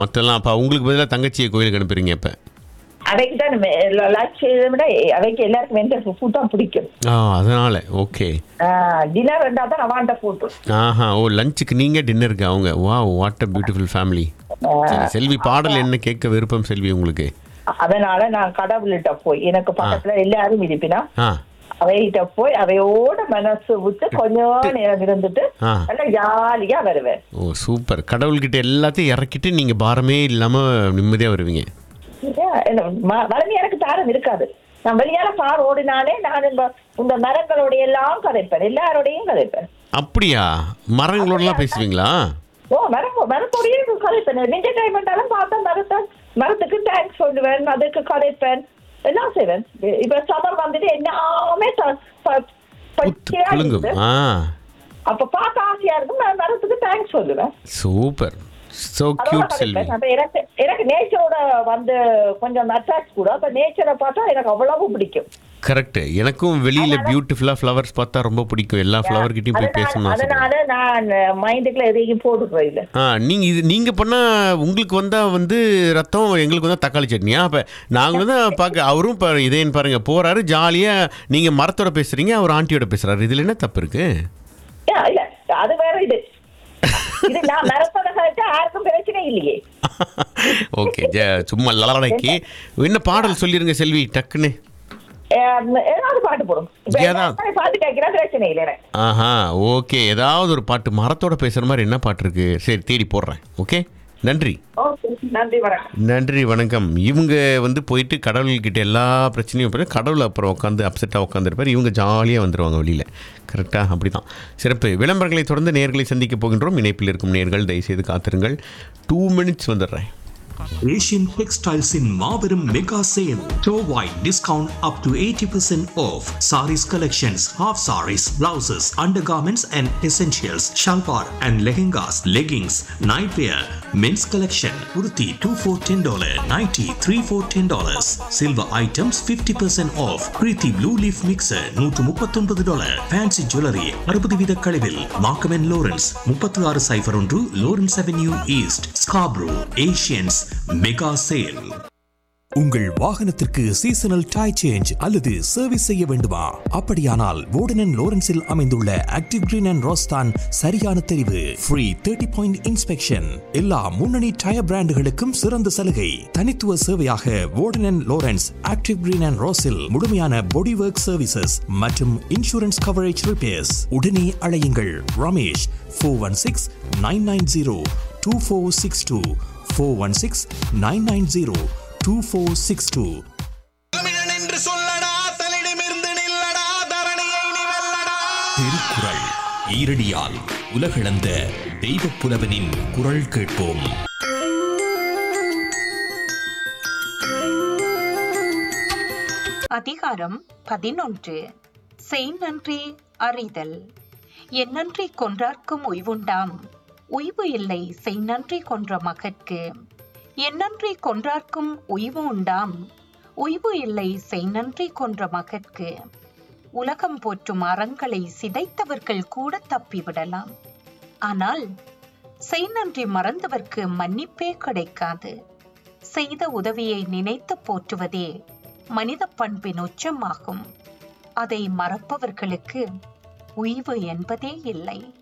மற்றெல்லாம் அப்போ உங்களுக்கு பதிலாக தங்கச்சியை கோயிலுக்கு அனுப்புறீங்க இப்போ அவைக்கு தான் லஞ்ச் செய்யறதை விட அவைக்கு எல்லாருக்கும் வெந்த ஃபுட் தான் பிடிக்கும் ஆ அதனால ஓகே டின்னர் ரெண்டா தான் அவாண்ட ஃபுட் ஆஹா ஓ லஞ்சுக்கு நீங்கள் டின்னருக்கு அவங்க வா what a beautiful family Selvi பாடல் என்ன கேட்க விருப்பம் செல்வி உங்களுக்கு அதனால நான் கடவுள்கிட்ட போய் எனக்கு பக்கத்துல எல்லாரும் இருப்பினா ஆ அவைகிட்ட போய் அவையோட மனசு விட்டு கொஞ்சம் நேரம் இருந்துட்டு ஆ. நல்லா ஜாலியா வருவேன் ஓ சூப்பர் கடவுள்கிட்ட எல்லாத்தையும் இறக்கிட்டு நீங்கள் பாரமே இல்லாமல் நிம்மதியாக வருவீங்க ஏன், என்ன, ம- வலிமை எனக்கு தாரம் இருக்காது நான் வெளியால பார் ஓடினாலே நான் இந்த இந்த மரங்களோட எல்லாம் கதைப்பேன் எல்லாரோடையும் கதைப்பேன் அப்படியா மரங்களோடலாம் பேசுவீங்களா ஓ மரம் மரத்தோடயே கதைப்பேன் என்டர்டைன்மெண்டாலும் பார்த்தா மரத்தை மரத்துக்கு தேங்க்ஸ் சொல்லுவேன் அதுக்கு கதைப்பேன் எல்லாம் செய்வேன் இ- இப்ப சமர் வந்துட்டு எல்லாமே ச- ப- பச்சையா குலுங்கும் இருக்குது. ஆ அப்ப பார்க்க ஆசையா இருக்கும் நான் மரத்துக்கு தேங்க்ஸ் சொல்லுவேன் சூப்பர் ஸோ அதோட கியூட் செல்வி கதைப்பேன். அப்ப எனக்கு எனக்கு நேச்சரோட வந்து கொஞ்சம் அட்டாச் கூட அப்ப நேச்சரை பார்த்தா எனக்கு அவ்வளவு பிடிக்கும் கரெக்ட் எனக்கும் வெளியில பியூட்டிஃபுல்லா ஃப்ளவர்ஸ் பார்த்தா ரொம்ப பிடிக்கும் எல்லா ஃப்ளவர் கிட்டயும் போய் அதனால- பேசணும் ஆசை அதனால நான் மைண்டுக்குள்ள எதையும் போட்டுக்கிறேன் இல்ல ஆ நீங்க இது நீங்க பண்ணா உங்களுக்கு வந்தா வந்து ரத்தம் எங்களுக்கு வந்தா தக்காளி சட்னியா அப்ப நாங்களும் தான் பார்க்க அவரும் இப்போ இதேன்னு பாருங்க போறாரு ஜாலியா நீங்க மரத்தோட பேசுறீங்க அவர் ஆண்டியோட பேசுறாரு இதுல என்ன தப்பு இருக்கு ஏன், இல்ல அது வேற இது இது நான் மரத்தோட கழிச்சா யாருக்கும் பிரச்சனை இல்லையே ஓகே சும்மா லலடைக்கு என்ன பாடல் சொல்லிருங்க செல்வி டக்குன்னு ஏம், ஏதாவது பாட்டு போடும் இப்ப ஏதாவது. எல்லாரும் பாட்டு கேட்கிறா பிரச்சனை இல்லை எனக்கு ஆஹா ஓகே ஏதாவது ஒரு பாட்டு மரத்தோட பேசுற மாதிரி என்ன பாட்டு இருக்கு சரி தேடி போடுறேன் ஓகே நன்றி ஓகே நன்றி வணக்கம் நன்றி வணக்கம் இவங்க வந்து போயிட்டு கடவுள்கிட்ட எல்லா பிரச்சனையும் பண்ணி கடவுள் அப்புறம் உட்காந்து அப்செட்டாக உட்காந்துருப்பார் இவங்க ஜாலியாக வந்துடுவாங்க வெளியில் கரெக்டாக அப்படி தான் சிறப்பு விளம்பரங்களை தொடர்ந்து நேர்களை சந்திக்க போகின்றோம் இணைப்பில் இருக்கும் நேர்கள் தயவுசெய்து காத்திருங்கள் டூ மினிட்ஸ் வந்துடுறேன் Asian Textiles in Marverum Mega Sale. Store-wide discount up to 80% off. Saris collections, half saris, blouses, undergarments and essentials, shalwar and lehengas, leggings, nightwear, men's collection, kurti 2 for $10, nighty 3 for $10. Silver items 50% off. Preeti Blue Leaf Mixer 139 dollar. Fancy Jewelry 60 வீத கழிவில். Markham and Lawrence 36 சைபர் ஒன்று Lawrence Avenue East, Scarborough, Asians Mega Sale. உங்கள் வாகனத்திற்கு seasonal tyre change அல்லது service செய்ய வேண்டுமா அப்படியானால் வோர்டன் லோரன்ஸில் அமைந்துள்ள active green and ரோஸ்தான் சரியான தெரிவு ஃப்ரீ தேர்ட்டி பாயிண்ட் இன்ஸ்பெக்ஷன் எல்லா முன்னணி டயர் பிராண்டுகளுக்கும் சிறந்த சலுகை தனித்துவ சேவையாக Worden Lawrence active green and ரோஸில் முழுமையான பாடி ஒர்க் சர்வீசஸ் மற்றும் இன்சூரன்ஸ் கவரேஜ் ரிப்பேர்ஸ் உடனே அழையுங்கள் Ramesh four one six nine nine zero two four six two four one six nine nine zero two four six two தமிழன் என்று சொல்லடா தலிடமிருந்து நில்லடா தரணியை நீ வெல்லடா திருக்குறள் ஈரடியால் உலகளந்த தெய்வப் புலவனின் குரல் கேட்போம் அதிகாரம் பதினொன்று செய் நன்றி அறிதல் என்னன்றி கொன்றார்க்கும் உய்வுண்டாம் உய்வு இல்லை செய் நன்றி கொன்ற மகற்கு என்னன்றி கொன்றார்க்கும் உய்வு உண்டாம் உய்வு இல்லை செய் நன்றி கொன்ற மகற்கு உலகம் போற்றும் அறங்களை சிதைத்தவர்கள் கூட தப்பிவிடலாம் ஆனால் செய் நன்றி மறந்தவர்க்கு மன்னிப்பே கிடைக்காது செய்த உதவியை நினைத்து போற்றுவதே மனித பண்பின் உச்சமாகும் அதை மறப்பவர்களுக்கு உய்வு என்பதே இல்லை